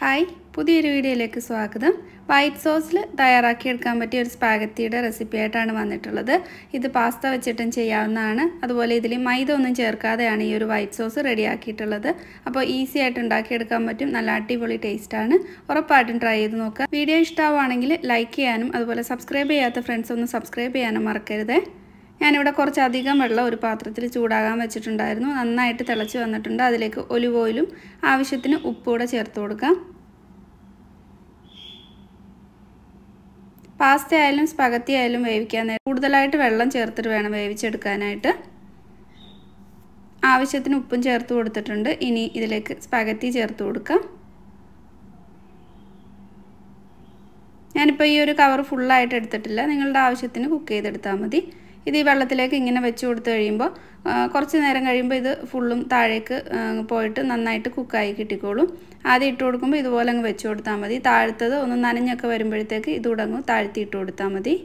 hi പുതിയൊരു വീഡിയോയിലേക്ക് സ്വാഗതം വൈറ്റ് സോസിൽ തയ്യാറാക്കിയെടുക്കാൻ പറ്റിയ ഒരു സ്പാഗത്തിയുടെ റെസിപ്പി ആയിട്ടാണ് വന്നിട്ടുള്ളത് ഇത് പാസ്ത വെച്ചിട്ടും ചെയ്യാവുന്നതാണ് അതുപോലെ ഇതിൽ മൈദ ഒന്നും ചേർക്കാതെയാണ് ഈ ഒരു വൈറ്റ് സോസ് റെഡിയാക്കിയിട്ടുള്ളത് അപ്പോൾ ഈസി ആയിട്ട് ഉണ്ടാക്കിയെടുക്കാൻ പറ്റും നല്ല അടിപൊളി ടേസ്റ്റാണ് ഉറപ്പായിട്ടും ട്രൈ ചെയ്ത് നോക്കുക വീഡിയോ ഇഷ്ടമാണെങ്കിൽ ലൈക്ക് ചെയ്യാനും അതുപോലെ സബ്സ്ക്രൈബ് ചെയ്യാത്ത ഫ്രണ്ട്സ് ഒന്ന് സബ്സ്ക്രൈബ് ചെയ്യാനും മറക്കരുത് ഞാനിവിടെ കുറച്ചധികം വെള്ളം ഒരു പാത്രത്തിൽ ചൂടാകാൻ വെച്ചിട്ടുണ്ടായിരുന്നു നന്നായിട്ട് തിളച്ച് വന്നിട്ടുണ്ട് അതിലേക്ക് ഒലിവ് ഓയിലും ആവശ്യത്തിന് ഉപ്പൂടെ ചേർത്ത് കൊടുക്കാം പാസ്ത ആയാലും സ്പഗത്തി ആയാലും വേവിക്കാൻ നേരം കൂടുതലായിട്ട് വെള്ളം ചേർത്തിട്ട് വേണം വേവിച്ചെടുക്കാനായിട്ട് ആവശ്യത്തിന് ഉപ്പും ചേർത്ത് കൊടുത്തിട്ടുണ്ട് ഇനി ഇതിലേക്ക് സ്പഗത്തി ചേർത്ത് കൊടുക്കാം ഞാനിപ്പോൾ ഈ ഒരു കവർ ഫുള്ളായിട്ട് എടുത്തിട്ടില്ല നിങ്ങളുടെ ആവശ്യത്തിന് കുക്ക് ചെയ്തെടുത്താൽ മതി ഇത് ഈ വെള്ളത്തിലേക്ക് ഇങ്ങനെ വെച്ച് കൊടുത്തു കഴിയുമ്പോൾ കുറച്ച് നേരം കഴിയുമ്പോൾ ഇത് ഫുള്ളും താഴേക്ക് പോയിട്ട് നന്നായിട്ട് കുക്കായി കിട്ടിക്കോളും ആദ്യം ഇട്ട് കൊടുക്കുമ്പോൾ ഇതുപോലെ അങ്ങ് വെച്ച് കൊടുത്താൽ മതി താഴ്ത്തത് ഒന്ന് നനഞ്ഞൊക്കെ വരുമ്പോഴത്തേക്ക് ഇതുകൂടെ അങ്ങ് താഴ്ത്തി ഇട്ട് കൊടുത്താൽ മതി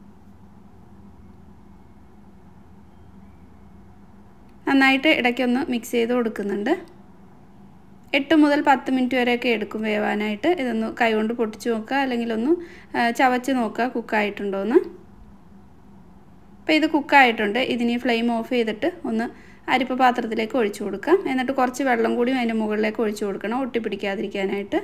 നന്നായിട്ട് ഇടയ്ക്കൊന്ന് മിക്സ് ചെയ്ത് കൊടുക്കുന്നുണ്ട് എട്ട് മുതൽ പത്ത് മിനിറ്റ് വരെയൊക്കെ എടുക്കും വേവാനായിട്ട് ഇതൊന്ന് കൈകൊണ്ട് പൊട്ടിച്ച് നോക്കുക അല്ലെങ്കിൽ ഒന്ന് ചവച്ച് നോക്കുക കുക്കായിട്ടുണ്ടോ എന്ന് അപ്പോൾ ഇത് കുക്കായിട്ടുണ്ട് ഇതിനി ഫ്ലെയിം ഓഫ് ചെയ്തിട്ട് ഒന്ന് അരിപ്പ പാത്രത്തിലേക്ക് ഒഴിച്ചു കൊടുക്കാം എന്നിട്ട് കുറച്ച് വെള്ളം കൂടി അതിൻ്റെ മുകളിലേക്ക് ഒഴിച്ചു കൊടുക്കണം ഒട്ടിപ്പിടിക്കാതിരിക്കാനായിട്ട്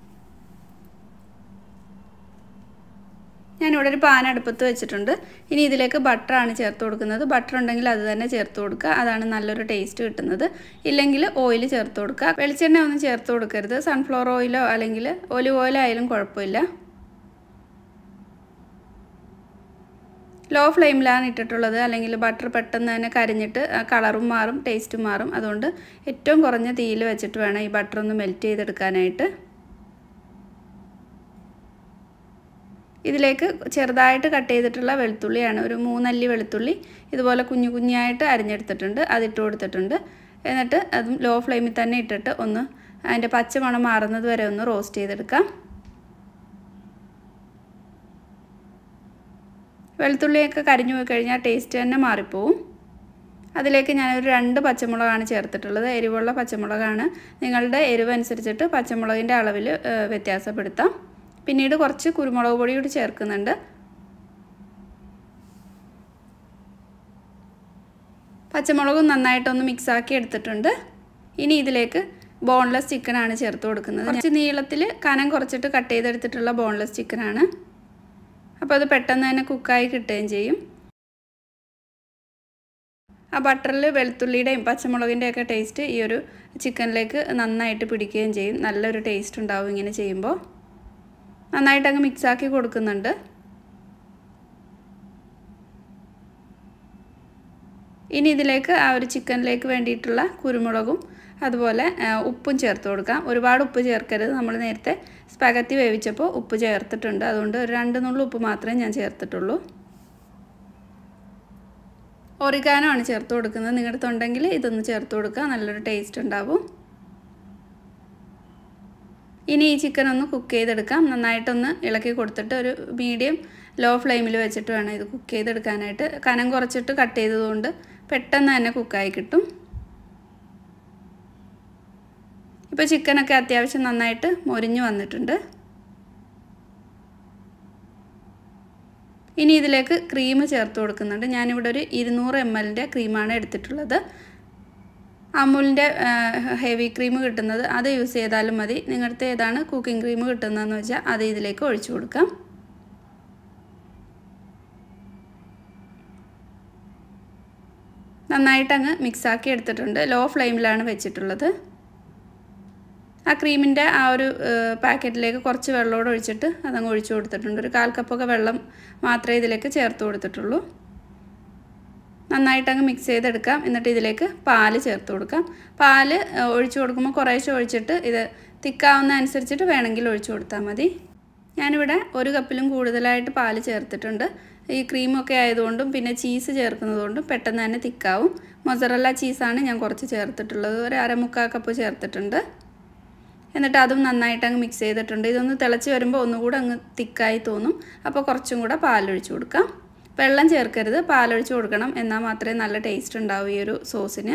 ഞാനിവിടെ ഒരു പാൻ അടുപ്പത്ത് വെച്ചിട്ടുണ്ട് ഇനി ഇതിലേക്ക് ബട്ടറാണ് ചേർത്ത് കൊടുക്കുന്നത് ബട്ടർ ഉണ്ടെങ്കിൽ അത് തന്നെ ചേർത്ത് കൊടുക്കുക അതാണ് നല്ലൊരു ടേസ്റ്റ് കിട്ടുന്നത് ഇല്ലെങ്കിൽ ഓയിൽ ചേർത്ത് കൊടുക്കുക വെളിച്ചെണ്ണ ഒന്നും ചേർത്ത് കൊടുക്കരുത് സൺഫ്ലവർ ഓയിലോ അല്ലെങ്കിൽ ഒലിവ് ഓയിലോ ആയാലും കുഴപ്പമില്ല ലോ ഫ്ലെയിമിലാണ് ഇട്ടിട്ടുള്ളത് അല്ലെങ്കിൽ ബട്ടർ പെട്ടെന്ന് തന്നെ കരിഞ്ഞിട്ട് കളറും മാറും ടേസ്റ്റും മാറും അതുകൊണ്ട് ഏറ്റവും കുറഞ്ഞ തീയിൽ വെച്ചിട്ട് വേണം ഈ ബട്ടർ ഒന്ന് മെൽറ്റ് ചെയ്തെടുക്കാനായിട്ട് ഇതിലേക്ക് ചെറുതായിട്ട് കട്ട് ചെയ്തിട്ടുള്ള വെളുത്തുള്ളിയാണ് ഒരു മൂന്നല്ലി വെളുത്തുള്ളി ഇതുപോലെ കുഞ്ഞു കുഞ്ഞായിട്ട് അരിഞ്ഞെടുത്തിട്ടുണ്ട് അതിട്ട് കൊടുത്തിട്ടുണ്ട് എന്നിട്ട് അതും ലോ ഫ്ലെയിമിൽ തന്നെ ഇട്ടിട്ട് ഒന്ന് അതിൻ്റെ പച്ചമണം മാറുന്നത് വരെ ഒന്ന് റോസ്റ്റ് ചെയ്തെടുക്കാം വെളുത്തുള്ളിയൊക്കെ കരിഞ്ഞു പോയി കഴിഞ്ഞാൽ ടേസ്റ്റ് തന്നെ മാറിപ്പോവും അതിലേക്ക് ഞാനൊരു രണ്ട് പച്ചമുളകാണ് ചേർത്തിട്ടുള്ളത് എരിവുള്ള പച്ചമുളകാണ് നിങ്ങളുടെ എരിവ് അനുസരിച്ചിട്ട് പച്ചമുളകിൻ്റെ അളവിൽ വ്യത്യാസപ്പെടുത്താം പിന്നീട് കുറച്ച് കുരുമുളക് പൊടി കൂടി ചേർക്കുന്നുണ്ട് പച്ചമുളകും നന്നായിട്ടൊന്ന് മിക്സാക്കി എടുത്തിട്ടുണ്ട് ഇനി ഇതിലേക്ക് ബോൺലെസ് ചിക്കനാണ് ചേർത്ത് കൊടുക്കുന്നത് കുറച്ച് നീളത്തിൽ കനം കുറച്ചിട്ട് കട്ട് ചെയ്തെടുത്തിട്ടുള്ള ബോൺലെസ് ചിക്കനാണ് അപ്പോൾ അത് പെട്ടെന്ന് തന്നെ കുക്കായി കിട്ടുകയും ചെയ്യും ആ ബട്ടറിൽ വെളുത്തുള്ളിയുടെയും പച്ചമുളകിൻ്റെയും ഒക്കെ ടേസ്റ്റ് ഈ ഒരു ചിക്കനിലേക്ക് നന്നായിട്ട് പിടിക്കുകയും ചെയ്യും നല്ലൊരു ടേസ്റ്റ് ഉണ്ടാവും ഇങ്ങനെ ചെയ്യുമ്പോൾ നന്നായിട്ട് അങ്ങ് മിക്സാക്കി കൊടുക്കുന്നുണ്ട് ഇനി ഇതിലേക്ക് ആ ഒരു ചിക്കനിലേക്ക് വേണ്ടിയിട്ടുള്ള കുരുമുളകും അതുപോലെ ഉപ്പും ചേർത്ത് കൊടുക്കാം ഒരുപാട് ഉപ്പ് ചേർക്കരുത് നമ്മൾ നേരത്തെ സ്പഗത്തി വേവിച്ചപ്പോൾ ഉപ്പ് ചേർത്തിട്ടുണ്ട് അതുകൊണ്ട് ഒരു രണ്ട് നുള്ളു ഉപ്പ് മാത്രമേ ഞാൻ ചേർത്തിട്ടുള്ളൂ ഒറിഗാനോ ആണ് ചേർത്ത് കൊടുക്കുന്നത് നിങ്ങളുടെ അടുത്തുണ്ടെങ്കിൽ ഇതൊന്ന് ചേർത്ത് കൊടുക്കുക നല്ലൊരു ടേസ്റ്റ് ഉണ്ടാവും ഇനി ഈ ചിക്കൻ ഒന്ന് കുക്ക് ചെയ്തെടുക്കാം നന്നായിട്ടൊന്ന് ഇളക്കി കൊടുത്തിട്ട് ഒരു മീഡിയം ലോ ഫ്ലെയിമിൽ വെച്ചിട്ട് വേണം ഇത് കുക്ക് ചെയ്തെടുക്കാനായിട്ട് കനം കുറച്ചിട്ട് കട്ട് ചെയ്തതുകൊണ്ട് പെട്ടെന്ന് തന്നെ കുക്കായി കിട്ടും ഇപ്പോൾ ചിക്കനൊക്കെ അത്യാവശ്യം നന്നായിട്ട് മൊരിഞ്ഞു വന്നിട്ടുണ്ട് ഇനി ഇതിലേക്ക് ക്രീം ചേർത്ത് കൊടുക്കുന്നുണ്ട് ഞാനിവിടെ ഒരു ഇരുന്നൂറ് എം എല്ലിൻ്റെ ക്രീമാണ് എടുത്തിട്ടുള്ളത് അമൂലിൻ്റെ ഹെവി ക്രീം കിട്ടുന്നത് അത് യൂസ് ചെയ്താലും മതി നിങ്ങളുടെ ഏതാണ് കുക്കിംഗ് ക്രീം കിട്ടുന്നതെന്ന് വെച്ചാൽ അത് ഇതിലേക്ക് ഒഴിച്ചു കൊടുക്കാം നന്നായിട്ട് അങ്ങ് മിക്സാക്കി എടുത്തിട്ടുണ്ട് ലോ ഫ്ലെയിമിലാണ് വെച്ചിട്ടുള്ളത് ആ ക്രീമിൻ്റെ ആ ഒരു പാക്കറ്റിലേക്ക് കുറച്ച് വെള്ളമോടെ ഒഴിച്ചിട്ട് അതങ്ങ് ഒഴിച്ചു കൊടുത്തിട്ടുണ്ട് ഒരു കാൽ കപ്പൊക്കെ വെള്ളം മാത്രമേ ഇതിലേക്ക് ചേർത്ത് കൊടുത്തിട്ടുള്ളൂ നന്നായിട്ട് അങ്ങ് മിക്സ് ചെയ്തെടുക്കാം എന്നിട്ട് ഇതിലേക്ക് പാല് ചേർത്ത് കൊടുക്കാം പാല് ഒഴിച്ചു കൊടുക്കുമ്പോൾ കുറേശ്ശെ ഒഴിച്ചിട്ട് ഇത് തിക്കാവുന്ന അനുസരിച്ചിട്ട് വേണമെങ്കിൽ ഒഴിച്ചു കൊടുത്താൽ മതി ഞാനിവിടെ ഒരു കപ്പിലും കൂടുതലായിട്ട് പാല് ചേർത്തിട്ടുണ്ട് ഈ ക്രീമൊക്കെ ആയതുകൊണ്ടും പിന്നെ ചീസ് ചേർക്കുന്നതുകൊണ്ടും പെട്ടെന്ന് തന്നെ തിക്കാവും മൊസറല്ല ചീസാണ് ഞാൻ കുറച്ച് ചേർത്തിട്ടുള്ളത് ഒരു അരമുക്കാൽ കപ്പ് ചേർത്തിട്ടുണ്ട് എന്നിട്ട് അതും നന്നായിട്ട് അങ്ങ് മിക്സ് ചെയ്തിട്ടുണ്ട് ഇതൊന്ന് തിളച്ച് വരുമ്പോൾ ഒന്നുകൂടെ അങ്ങ് തിക്കായി തോന്നും അപ്പോൾ കുറച്ചും കൂടെ പാലൊഴിച്ച് കൊടുക്കാം വെള്ളം ചേർക്കരുത് പാലൊഴിച്ച് കൊടുക്കണം എന്നാൽ മാത്രമേ നല്ല ടേസ്റ്റ് ഉണ്ടാവൂ ഈ ഒരു സോസിന്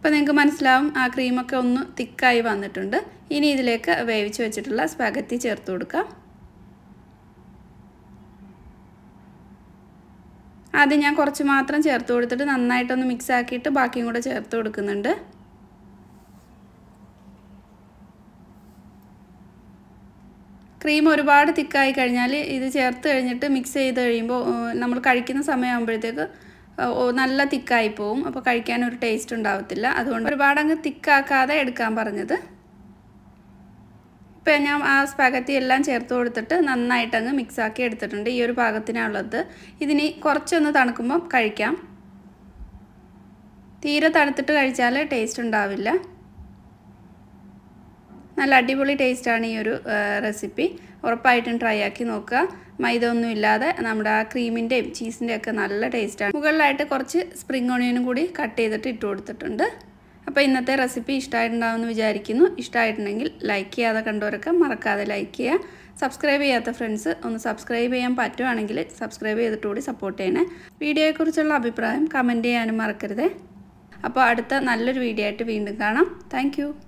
അപ്പോൾ നിങ്ങൾക്ക് മനസ്സിലാവും ആ ക്രീമൊക്കെ ഒന്ന് തിക്കായി വന്നിട്ടുണ്ട് ഇനി ഇതിലേക്ക് വേവിച്ച് വെച്ചിട്ടുള്ള സ്പാഗത്തി ചേർത്ത് കൊടുക്കാം ആദ്യം ഞാൻ കുറച്ച് മാത്രം ചേർത്ത് കൊടുത്തിട്ട് നന്നായിട്ടൊന്ന് മിക്സ് ആക്കിയിട്ട് ബാക്കിയും കൂടെ ചേർത്ത് കൊടുക്കുന്നുണ്ട് ക്രീം ഒരുപാട് തിക്കായി കഴിഞ്ഞാൽ ഇത് ചേർത്ത് കഴിഞ്ഞിട്ട് മിക്സ് ചെയ്ത് കഴിയുമ്പോൾ നമ്മൾ കഴിക്കുന്ന സമയമാകുമ്പോഴത്തേക്ക് നല്ല തിക്കായി പോവും അപ്പോൾ കഴിക്കാൻ ഒരു ടേസ്റ്റ് ഉണ്ടാവത്തില്ല അതുകൊണ്ട് ഒരുപാട് അങ്ങ് തിക്കാക്കാതെ എടുക്കാൻ പറഞ്ഞത് ഇപ്പം ഞാൻ ആ സ്പാഗത്തി എല്ലാം ചേർത്ത് കൊടുത്തിട്ട് നന്നായിട്ട് അങ്ങ് മിക്സാക്കി എടുത്തിട്ടുണ്ട് ഈ ഒരു പാകത്തിനുള്ളത് ഇതിനി കുറച്ചൊന്ന് തണുക്കുമ്പം കഴിക്കാം തീരെ തണുത്തിട്ട് കഴിച്ചാൽ ടേസ്റ്റ് ഉണ്ടാവില്ല നല്ല അടിപൊളി ടേസ്റ്റാണ് ഈ ഒരു റെസിപ്പി ഉറപ്പായിട്ടും ട്രൈ ആക്കി നോക്കുക മൈദ ഒന്നും ഇല്ലാതെ നമ്മുടെ ആ ക്രീമിൻ്റെയും ചീസിൻ്റെയും ഒക്കെ നല്ല ടേസ്റ്റാണ് മുകളിലായിട്ട് കുറച്ച് സ്പ്രിംഗ് ഓണിയനും കൂടി കട്ട് ചെയ്തിട്ട് ഇട്ട് കൊടുത്തിട്ടുണ്ട് അപ്പോൾ ഇന്നത്തെ റെസിപ്പി ഇഷ്ടമായിട്ടുണ്ടാവുമെന്ന് വിചാരിക്കുന്നു ഇഷ്ടമായിട്ടുണ്ടെങ്കിൽ ലൈക്ക് ചെയ്യാതെ കണ്ടവരൊക്കെ മറക്കാതെ ലൈക്ക് ചെയ്യുക സബ്സ്ക്രൈബ് ചെയ്യാത്ത ഫ്രണ്ട്സ് ഒന്ന് സബ്സ്ക്രൈബ് ചെയ്യാൻ പറ്റുവാണെങ്കിൽ സബ്സ്ക്രൈബ് ചെയ്തിട്ട് കൂടി സപ്പോർട്ട് ചെയ്യണേ വീഡിയോയെക്കുറിച്ചുള്ള അഭിപ്രായം കമൻറ്റ് ചെയ്യാനും മറക്കരുതേ അപ്പോൾ അടുത്ത നല്ലൊരു വീഡിയോ ആയിട്ട് വീണ്ടും കാണാം താങ്ക്